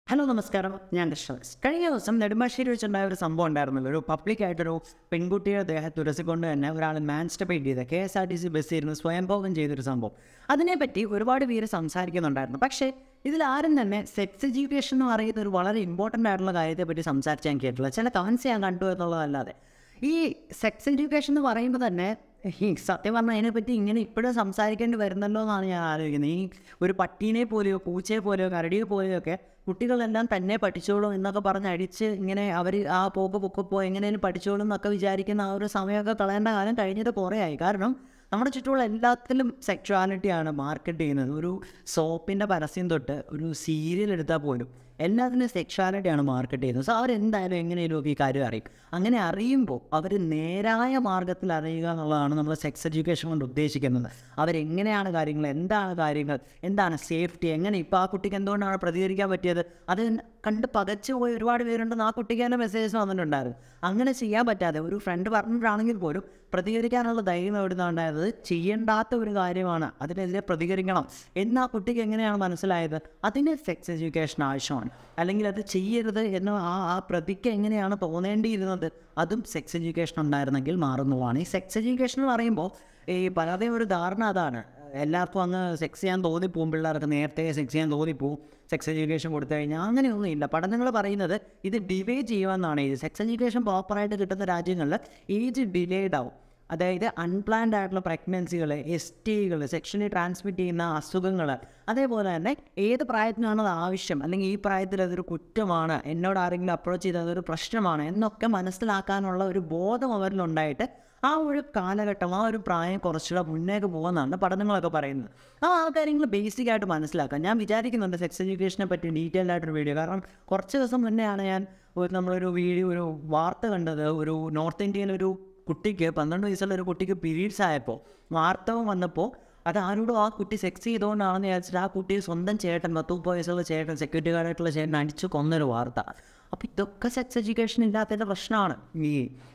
hello നമസ്കാരം ഞാൻ കൃഷ്ണദാസ് കഴിഞ്ഞ ദിവസം നെടുമ്പാശ്ശേരി വെച്ചുണ്ടായ ഒരു സംഭവം ഉണ്ടായിരുന്നല്ലോ ഒരു പബ്ലിക്കായിട്ടൊരു പെൺകുട്ടിയുടെ ദേഹത്ത് ഉരസിക്കൊണ്ട് തന്നെ ഒരാൾ മാൻസ്റ്റപ്പേറ്റ് ചെയ്ത K S R T C ബസ്സിൽ ഇരുന്ന് സ്വയംഭോഗം ചെയ്തൊരു സംഭവം അതിനെപ്പറ്റി ഒരുപാട് പേര് സംസാരിക്കുന്നുണ്ടായിരുന്നു പക്ഷേ ഇതിൽ ആരും തന്നെ സെക്സ് എഡ്യൂക്കേഷൻ എന്ന് പറയുന്ന ഒരു വളരെ ഇമ്പോർട്ടൻ്റ് ആയിട്ടുള്ള കാര്യത്തെപ്പറ്റി സംസാരിച്ച് ഞാൻ കേട്ടില്ല ചില കമൻസ് ഞാൻ കണ്ടു എന്നുള്ളതല്ലാതെ ഈ സെക്സ് എഡ്യൂക്കേഷൻ എന്ന് പറയുമ്പോൾ തന്നെ ഈ സത്യം പറഞ്ഞാൽ അതിനെപ്പറ്റി ഇങ്ങനെ ഇപ്പോഴും സംസാരിക്കേണ്ടി വരുന്നല്ലോ എന്നാണ് ഞാൻ ആലോചിക്കുന്നത് ഈ ഒരു പട്ടീനെ പോലെയോ പൂച്ചയെ പോലെയോ കരടിയെ പോലെയോ ഒക്കെ കുട്ടികളെല്ലാം തന്നെ പഠിച്ചോളും എന്നൊക്കെ പറഞ്ഞ് അടിച്ച് ഇങ്ങനെ അവർ ആ പോക്ക് പൊക്കപ്പോ എങ്ങനെയും പഠിച്ചോളും എന്നൊക്കെ വിചാരിക്കുന്ന ആ ഒരു സമയമൊക്കെ കളയേണ്ട കാലം കഴിഞ്ഞത് കുറേ ആയി കാരണം നമ്മുടെ ചുറ്റുമുള്ള എല്ലാത്തിലും സെക്ച്വാലിറ്റിയാണ് മാർക്കറ്റ് ചെയ്യുന്നത് ഒരു സോപ്പിൻ്റെ പരസ്യം തൊട്ട് ഒരു സീരിയൽ എടുത്താൽ പോലും എല്ലാത്തിനും സെക്ഷുവാലിറ്റിയാണ് മാർക്കറ്റ് ചെയ്യുന്നത് സോ അവരെന്തായാലും എങ്ങനെയും ഈ കാര്യം അറിയും അങ്ങനെ അറിയുമ്പോൾ അവർ നേരായ മാർഗത്തിൽ അറിയുക എന്നുള്ളതാണ് നമ്മൾ സെക്സ് എഡ്യൂക്കേഷൻ കൊണ്ട് ഉദ്ദേശിക്കുന്നത് അവരെങ്ങനെയാണ് കാര്യങ്ങൾ എന്താണ് കാര്യങ്ങൾ എന്താണ് സേഫ്റ്റി എങ്ങനെ ഇപ്പോൾ ആ കുട്ടിക്ക് എന്തുകൊണ്ടാണ് പ്രതികരിക്കാൻ പറ്റിയത് അത് കണ്ട് പകച്ചു പോയി ഒരുപാട് പേരുണ്ടെന്ന് ആ കുട്ടിക്ക് തന്നെ മെസ്സേജസ് വന്നിട്ടുണ്ടായിരുന്നു അങ്ങനെ ചെയ്യാൻ പറ്റാതെ ഒരു ഫ്രണ്ട് പറഞ്ഞിട്ടാണെങ്കിൽ പോലും പ്രതികരിക്കാനുള്ള ധൈര്യം എവിടുന്ന ഉണ്ടായത് ചെയ്യേണ്ടാത്ത ഒരു കാര്യമാണ് അതിനെതിരെ പ്രതികരിക്കണം എന്ന് ആ കുട്ടിക്ക് എങ്ങനെയാണ് മനസ്സിലായത് അതിന് സെക്സ് എഡ്യൂക്കേഷൻ ആവശ്യമാണ് അല്ലെങ്കിൽ അത് ചെയ്യരുത് എന്ന് ആ ആ പ്രതിക്ക് എങ്ങനെയാണ് തോന്നേണ്ടിയിരുന്നത് അതും സെക്സ് എഡ്യൂക്കേഷൻ ഉണ്ടായിരുന്നെങ്കിൽ മാറുന്നതാണ് ഈ സെക്സ് എഡ്യൂക്കേഷൻ എന്ന് പറയുമ്പോൾ ഈ പലരുടെയും ഒരു ധാരണ അതാണ് എല്ലാവർക്കും അങ്ങ് സെക്സ് ചെയ്യാൻ തോന്നിപ്പോവും പിള്ളേർക്ക് നേരത്തെ സെക്സ് ചെയ്യാൻ തോന്നിപ്പോവും സെക്സ് എഡ്യൂക്കേഷൻ കൊടുത്തു കഴിഞ്ഞാൽ അങ്ങനെയൊന്നും ഇല്ല പഠനങ്ങൾ പറയുന്നത് ഇത് ഡിലേ ചെയ്യുമെന്നാണ് ഇത് സെക്സ് എഡ്യൂക്കേഷൻ പ്രോപ്പറായിട്ട് കിട്ടുന്ന രാജ്യങ്ങളിൽ ഏജ് ഡിലേഡ് ആവും അതായത് അൺപ്ലാൻഡ് ആയിട്ടുള്ള പ്രഗ്നൻസികൾ എസ് ടികൾ സെക്ഷലി ട്രാൻസ്മിറ്റ് ചെയ്യുന്ന അസുഖങ്ങൾ അതേപോലെ തന്നെ ഏത് പ്രായത്തിനാണ് അത് ആവശ്യം അല്ലെങ്കിൽ ഈ പ്രായത്തിൽ അതൊരു കുറ്റമാണ് എന്നോട് ആരെങ്കിലും അപ്രോച്ച് ചെയ്തത് അതൊരു പ്രശ്നമാണ് എന്നൊക്കെ മനസ്സിലാക്കാനുള്ള ഒരു ബോധം അവരിലുണ്ടായിട്ട് ആ ഒരു കാലഘട്ടം ആ ഒരു പ്രായം കുറച്ചുകൂടെ മുന്നേക്ക് പോകുന്നതാണ് പഠനങ്ങളൊക്കെ പറയുന്നത് ആ ആ കാര്യങ്ങൾ ബേസിക് ആയിട്ട് മനസ്സിലാക്കാം ഞാൻ വിചാരിക്കുന്നുണ്ട് സെക്സ് എഡ്യൂക്കേഷനെ പറ്റി ഡീറ്റെയിൽ ആയിട്ടൊരു വീഡിയോ കാരണം കുറച്ച് ദിവസം മുന്നെയാണ് ഞാൻ ഒരു നമ്മളൊരു വീഡിയോ ഒരു വാർത്ത കണ്ടത് ഒരു നോർത്ത് ഇന്ത്യയിൽ ഒരു കുട്ടിക്ക് പന്ത്രണ്ട് വയസ്സുള്ള ഒരു കുട്ടിക്ക് പീരീഡ്സ് ആയപ്പോൾ വാർത്തവും വന്നപ്പോൾ അത് ആരോടും ആ കുട്ടി സെക്സ് ചെയ്തുകൊണ്ടാണെന്ന് വിചാരിച്ചിട്ട് ആ കുട്ടി സ്വന്തം ചേട്ടൻ പത്ത് മുപ്പത് വയസ്സുള്ള ചേട്ടൻ സെക്യൂരിറ്റി ഗാർഡായിട്ടുള്ള ചേട്ടൻ അടിച്ചു കൊന്നൊരു വാർത്ത അപ്പോൾ ഇതൊക്കെ സെക്സ് എഡ്യൂക്കേഷൻ ഇല്ലാത്തതിൻ്റെ പ്രശ്നമാണ് ഈ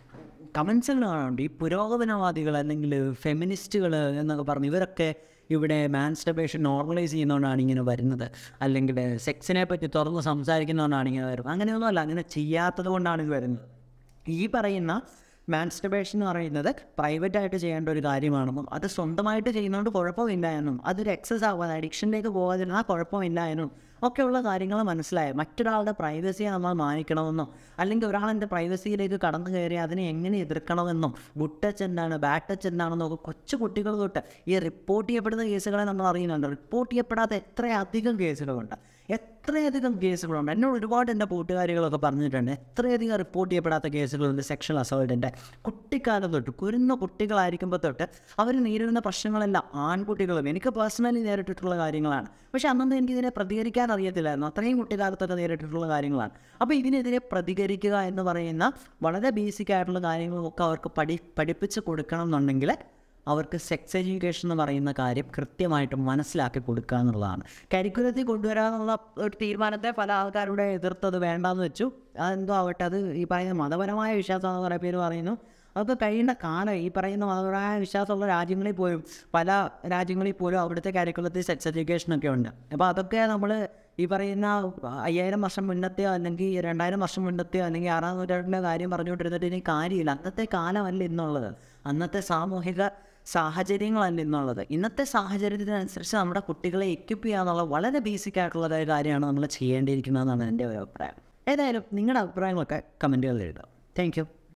കമൻസുകൾ കാണുന്നുണ്ട് ഈ പുരോഗമനവാദികൾ അല്ലെങ്കിൽ ഫെമിനിസ്റ്റുകൾ എന്നൊക്കെ പറഞ്ഞു ഇവരൊക്കെ ഇവിടെ മാൻസ്റ്റബേഷൻ നോർമലൈസ് ചെയ്യുന്നതുകൊണ്ടാണ് ഇങ്ങനെ വരുന്നത് അല്ലെങ്കിൽ സെക്സിനെ പറ്റി തുറന്ന് സംസാരിക്കുന്നതുകൊണ്ടാണ് ഇങ്ങനെ വരുന്നത് അങ്ങനെയൊന്നുമല്ല അങ്ങനെ ചെയ്യാത്തത് കൊണ്ടാണ് ഇത് വരുന്നത് ഈ പറയുന്ന മാൻസ്റ്റബേഷൻ എന്ന് പറയുന്നത് പ്രൈവറ്റായിട്ട് ചെയ്യേണ്ട ഒരു കാര്യമാണെന്നും അത് സ്വന്തമായിട്ട് ചെയ്യുന്നതുകൊണ്ട് കുഴപ്പമില്ല എന്നും അതൊരു എക്സസ് ആവാതെ അഡിക്ഷനിലേക്ക് പോകാതിരുന്നാൽ കുഴപ്പമില്ല എന്നും ഒക്കെയുള്ള കാര്യങ്ങൾ മനസ്സിലായി മറ്റൊരാളുടെ പ്രൈവസിയെ നമ്മൾ മാനിക്കണമെന്നോ അല്ലെങ്കിൽ ഒരാളെൻ്റെ പ്രൈവസിയിലേക്ക് കടന്നു കയറി അതിനെ എങ്ങനെ എതിർക്കണമെന്നും ഗുഡ് ടച്ച് എന്താണ് ബാഡ് ടച്ച് എന്താണെന്നോ ഒക്കെ കൊച്ചു കുട്ടികൾ തൊട്ട് ഈ റിപ്പോർട്ട് ചെയ്യപ്പെടുന്ന കേസുകളെ നമ്മൾ അറിയുന്നുണ്ട് റിപ്പോർട്ട് ചെയ്യപ്പെടാത്ത എത്രയധികം കേസുകളുണ്ട് എത്രയധികം കേസുകളുണ്ട് എന്നോട് ഒരുപാട് എൻ്റെ കൂട്ടുകാരികളൊക്കെ പറഞ്ഞിട്ടുണ്ട് എത്രയധികം റിപ്പോർട്ട് ചെയ്യപ്പെടാത്ത കേസുകളുണ്ട് സെക്ഷൽ അസോൾട്ടിൻ്റെ കുട്ടിക്കാലം തൊട്ട് കുരുന്ന കുട്ടികളായിരിക്കുമ്പോൾ തൊട്ട് അവർ നേരിടുന്ന പ്രശ്നങ്ങളെല്ലാം ആൺകുട്ടികളും എനിക്ക് പേഴ്സണലി നേരിട്ടിട്ടുള്ള കാര്യങ്ങളാണ് പക്ഷേ അന്നൊന്നും എനിക്കിതിനെ പ്രതികരിക്കാൻ അറിയത്തില്ലായിരുന്നു അത്രയും കുട്ടിക്കാലത്തൊക്കെ നേരിട്ടിട്ടുള്ള കാര്യങ്ങളാണ് അപ്പോൾ ഇതിനെതിരെ പ്രതികരിക്കുക എന്ന് പറയുന്ന വളരെ ബേസിക് ആയിട്ടുള്ള കാര്യങ്ങളൊക്കെ അവർക്ക് പഠി പഠിപ്പിച്ച് കൊടുക്കണം എന്നുണ്ടെങ്കിൽ അവർക്ക് സെക്സ് എഡ്യൂക്കേഷൻ എന്ന് പറയുന്ന കാര്യം കൃത്യമായിട്ട് മനസ്സിലാക്കി കൊടുക്കുക എന്നുള്ളതാണ് കരിക്കുലത്തിൽ കൊണ്ടുവരാനുള്ള ഒരു തീരുമാനത്തെ പല ആൾക്കാരുടെ എതിർത്തത് വേണ്ടാന്ന് വെച്ചു അതെന്തോ ആവട്ടെ അത് ഈ പറയുന്ന മതപരമായ വിശ്വാസമെന്ന് കുറേ പേര് പറയുന്നു അതൊക്കെ കഴിയേണ്ട കാലം ഈ പറയുന്ന മതപരമായ വിശ്വാസമുള്ള രാജ്യങ്ങളിൽ പോലും പല രാജ്യങ്ങളിൽ പോലും അവിടുത്തെ കരിക്കുലത്തിൽ സെക്സ് എഡ്യൂക്കേഷനൊക്കെ ഉണ്ട് അപ്പോൾ അതൊക്കെ നമ്മൾ ഈ പറയുന്ന അയ്യായിരം വർഷം മുന്നത്തെയോ അല്ലെങ്കിൽ രണ്ടായിരം വർഷം മുന്നത്തെയോ അല്ലെങ്കിൽ ആറാം നൂറ്റാണ്ടിൻ്റെ കാര്യം പറഞ്ഞുകൊണ്ടിരുന്നിട്ട് ഇനി കാര്യമില്ല അന്നത്തെ കാലമല്ല ഇന്നുള്ളത് അന്നത്തെ സാമൂഹിക സാഹചര്യങ്ങളല്ല ഇന്നുള്ളത് ഇന്നത്തെ സാഹചര്യത്തിനനുസരിച്ച് നമ്മുടെ കുട്ടികളെ എക്യുപ്പ് ചെയ്യുക എന്നുള്ള വളരെ ബേസിക് ആയിട്ടുള്ള ഒരു കാര്യമാണ് നമ്മൾ ചെയ്യേണ്ടിയിരിക്കുന്നതെന്നാണ് എൻ്റെ ഒരു അഭിപ്രായം ഏതായാലും നിങ്ങളുടെ അഭിപ്രായങ്ങളൊക്കെ കമൻറ്റുകളിൽ എഴുതാം താങ്ക് യു